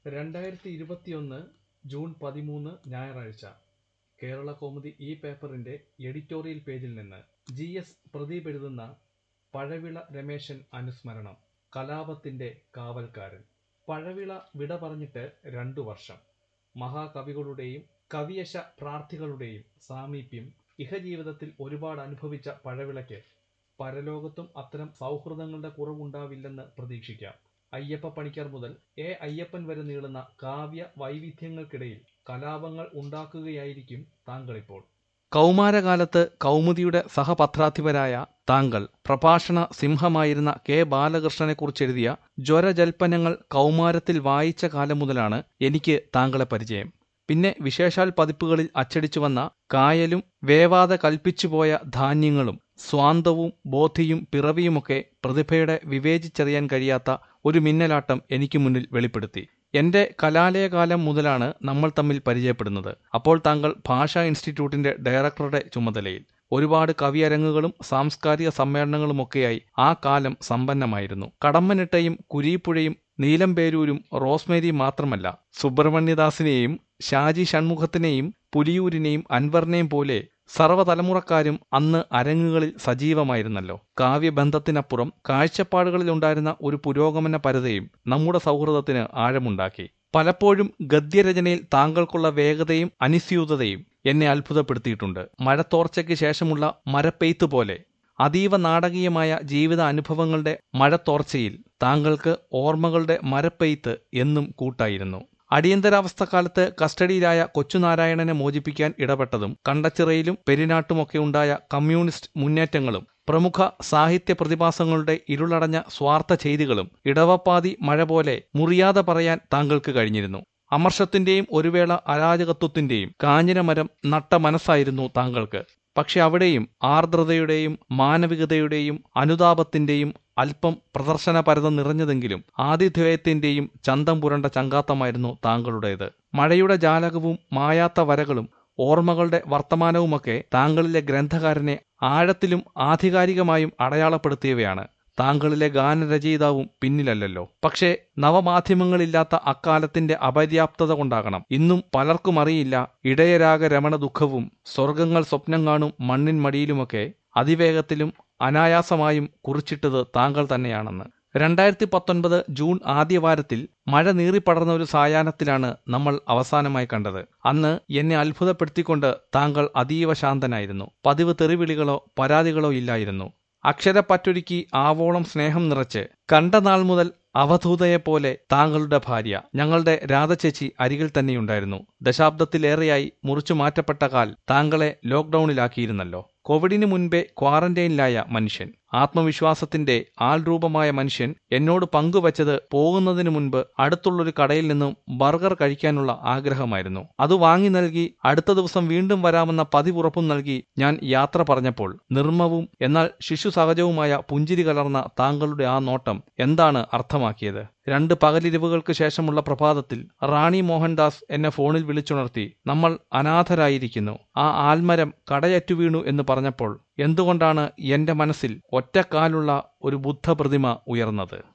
രണ്ടായിരത്തി ഇരുപത്തിയൊന്ന് ജൂൺ പതിമൂന്ന് ഞായറാഴ്ച കേരള കൗമുദി ഈ പേപ്പറിന്റെ എഡിറ്റോറിയൽ പേജിൽ നിന്ന് ജി എസ് പ്രദീപ് എഴുതുന്ന പഴവിള രമേശൻ അനുസ്മരണം കലാപത്തിന്റെ കാവൽക്കാരൻ പഴവിള വിട പറഞ്ഞിട്ട് രണ്ടു വർഷം മഹാകവികളുടെയും കവിയശ പ്രാർത്ഥികളുടെയും സാമീപ്യം ഇഹജീവിതത്തിൽ ഒരുപാട് അനുഭവിച്ച പഴവിളയ്ക്ക് പരലോകത്തും അത്തരം സൗഹൃദങ്ങളുടെ കുറവുണ്ടാവില്ലെന്ന് പ്രതീക്ഷിക്കാം അയ്യപ്പ പണിക്കർ മുതൽ എ അയ്യപ്പൻ വരെ നീളുന്ന കാവ്യ വൈവിധ്യങ്ങൾക്കിടയിൽ കലാപങ്ങൾ ഉണ്ടാക്കുകയായിരിക്കും താങ്കളിപ്പോൾ കൗമാരകാലത്ത് കൗമുദിയുടെ സഹപത്രാധിപരായ താങ്കൾ പ്രഭാഷണ സിംഹമായിരുന്ന കെ ബാലകൃഷ്ണനെക്കുറിച്ചെഴുതിയ ജ്വരജൽപ്പനങ്ങൾ കൗമാരത്തിൽ വായിച്ച കാലം മുതലാണ് എനിക്ക് താങ്കളെ പരിചയം പിന്നെ വിശേഷാൽ പതിപ്പുകളിൽ അച്ചടിച്ചു വന്ന കായലും വേവാതെ കൽപ്പിച്ചുപോയ ധാന്യങ്ങളും സ്വാന്തവും ബോധിയും പിറവിയുമൊക്കെ പ്രതിഭയുടെ വിവേചിച്ചറിയാൻ കഴിയാത്ത ഒരു മിന്നലാട്ടം എനിക്ക് മുന്നിൽ വെളിപ്പെടുത്തി എന്റെ കലാലയകാലം മുതലാണ് നമ്മൾ തമ്മിൽ പരിചയപ്പെടുന്നത് അപ്പോൾ താങ്കൾ ഭാഷാ ഇൻസ്റ്റിറ്റ്യൂട്ടിന്റെ ഡയറക്ടറുടെ ചുമതലയിൽ ഒരുപാട് കവിയരങ്ങുകളും സാംസ്കാരിക സമ്മേളനങ്ങളുമൊക്കെയായി ആ കാലം സമ്പന്നമായിരുന്നു കടമ്മനിട്ടയും കുരീപ്പുഴയും നീലംപേരൂരും റോസ്മേരി മാത്രമല്ല സുബ്രഹ്മണ്യദാസിനെയും ഷാജി ഷൺമുഖത്തിനെയും പുലിയൂരിനെയും അൻവറിനെയും പോലെ സർവ്വതലമുറക്കാരും അന്ന് അരങ്ങുകളിൽ സജീവമായിരുന്നല്ലോ കാവ്യബന്ധത്തിനപ്പുറം കാഴ്ചപ്പാടുകളിലുണ്ടായിരുന്ന ഒരു പുരോഗമന പരതയും നമ്മുടെ സൗഹൃദത്തിന് ആഴമുണ്ടാക്കി പലപ്പോഴും ഗദ്യരചനയിൽ താങ്കൾക്കുള്ള വേഗതയും അനിസ്യൂതതയും എന്നെ അത്ഭുതപ്പെടുത്തിയിട്ടുണ്ട് മഴത്തോർച്ചയ്ക്ക് ശേഷമുള്ള മരപ്പെയ്ത്ത് പോലെ അതീവ നാടകീയമായ ജീവിത അനുഭവങ്ങളുടെ മഴത്തോർച്ചയിൽ താങ്കൾക്ക് ഓർമ്മകളുടെ മരപ്പെയ്ത്ത് എന്നും കൂട്ടായിരുന്നു അടിയന്തരാവസ്ഥക്കാലത്ത് കസ്റ്റഡിയിലായ കൊച്ചുനാരായണനെ മോചിപ്പിക്കാൻ ഇടപെട്ടതും കണ്ടച്ചിറയിലും പെരിനാട്ടുമൊക്കെ ഉണ്ടായ കമ്മ്യൂണിസ്റ്റ് മുന്നേറ്റങ്ങളും പ്രമുഖ സാഹിത്യ പ്രതിഭാസങ്ങളുടെ ഇരുളടഞ്ഞ സ്വാർത്ഥ ചെയ്തികളും ഇടവപ്പാതി മഴ പോലെ മുറിയാതെ പറയാൻ താങ്കൾക്ക് കഴിഞ്ഞിരുന്നു അമർഷത്തിന്റെയും ഒരു വേള അരാജകത്വത്തിന്റെയും കാഞ്ഞിരമരം നട്ട മനസ്സായിരുന്നു താങ്കൾക്ക് പക്ഷെ അവിടെയും ആർദ്രതയുടെയും മാനവികതയുടെയും അനുതാപത്തിന്റെയും അല്പം പ്രദർശനപരത നിറഞ്ഞതെങ്കിലും ആതിഥേയത്തിന്റെയും ചന്തം പുരണ്ട ചങ്കാത്തമായിരുന്നു താങ്കളുടേത് മഴയുടെ ജാലകവും മായാത്ത വരകളും ഓർമ്മകളുടെ വർത്തമാനവുമൊക്കെ താങ്കളിലെ ഗ്രന്ഥകാരനെ ആഴത്തിലും ആധികാരികമായും അടയാളപ്പെടുത്തിയവയാണ് താങ്കളിലെ ഗാനരചയിതാവും പിന്നിലല്ലല്ലോ പക്ഷേ നവമാധ്യമങ്ങളില്ലാത്ത അക്കാലത്തിന്റെ അപര്യാപ്തത കൊണ്ടാകണം ഇന്നും പലർക്കും അറിയില്ല ഇടയരാഗ രമണ ദുഃഖവും സ്വർഗങ്ങൾ സ്വപ്നം കാണും മണ്ണിൻ മടിയിലുമൊക്കെ അതിവേഗത്തിലും അനായാസമായും കുറിച്ചിട്ടത് താങ്കൾ തന്നെയാണെന്ന് രണ്ടായിരത്തി പത്തൊൻപത് ജൂൺ ആദ്യവാരത്തിൽ മഴ നീറിപ്പടർന്ന ഒരു സായാഹ്നത്തിലാണ് നമ്മൾ അവസാനമായി കണ്ടത് അന്ന് എന്നെ അത്ഭുതപ്പെടുത്തിക്കൊണ്ട് താങ്കൾ അതീവ ശാന്തനായിരുന്നു പതിവ് തെറിവിളികളോ പരാതികളോ ഇല്ലായിരുന്നു അക്ഷരപ്പറ്റൊരുക്കി ആവോളം സ്നേഹം നിറച്ച് കണ്ട നാൾ മുതൽ അവധൂതയെപ്പോലെ താങ്കളുടെ ഭാര്യ ഞങ്ങളുടെ രാധചേച്ചി അരികിൽ തന്നെയുണ്ടായിരുന്നു ദശാബ്ദത്തിലേറെയായി മുറിച്ചു മാറ്റപ്പെട്ട കാൽ താങ്കളെ ലോക്ക്ഡൌണിലാക്കിയിരുന്നല്ലോ കോവിഡിന് മുൻപേ ക്വാറന്റൈനിലായ മനുഷ്യൻ ആത്മവിശ്വാസത്തിന്റെ ആൾരൂപമായ മനുഷ്യൻ എന്നോട് പങ്കുവച്ചത് പോകുന്നതിന് മുൻപ് അടുത്തുള്ളൊരു കടയിൽ നിന്നും ബർഗർ കഴിക്കാനുള്ള ആഗ്രഹമായിരുന്നു അത് വാങ്ങി നൽകി അടുത്ത ദിവസം വീണ്ടും വരാമെന്ന പതിവുറപ്പും നൽകി ഞാൻ യാത്ര പറഞ്ഞപ്പോൾ നിർമ്മവും എന്നാൽ ശിശു സഹജവുമായ പുഞ്ചിരി കലർന്ന താങ്കളുടെ ആ നോട്ടം എന്താണ് അർത്ഥമാക്കിയത് രണ്ട് പകലിരിവുകൾക്ക് ശേഷമുള്ള പ്രഭാതത്തിൽ റാണി മോഹൻദാസ് എന്നെ ഫോണിൽ വിളിച്ചുണർത്തി നമ്മൾ അനാഥരായിരിക്കുന്നു ആ ആൽമരം കടയറ്റു വീണു എന്ന് പറഞ്ഞപ്പോൾ എന്തുകൊണ്ടാണ് എന്റെ മനസ്സിൽ ഒറ്റക്കാലുള്ള ഒരു ബുദ്ധപ്രതിമ ഉയർന്നത്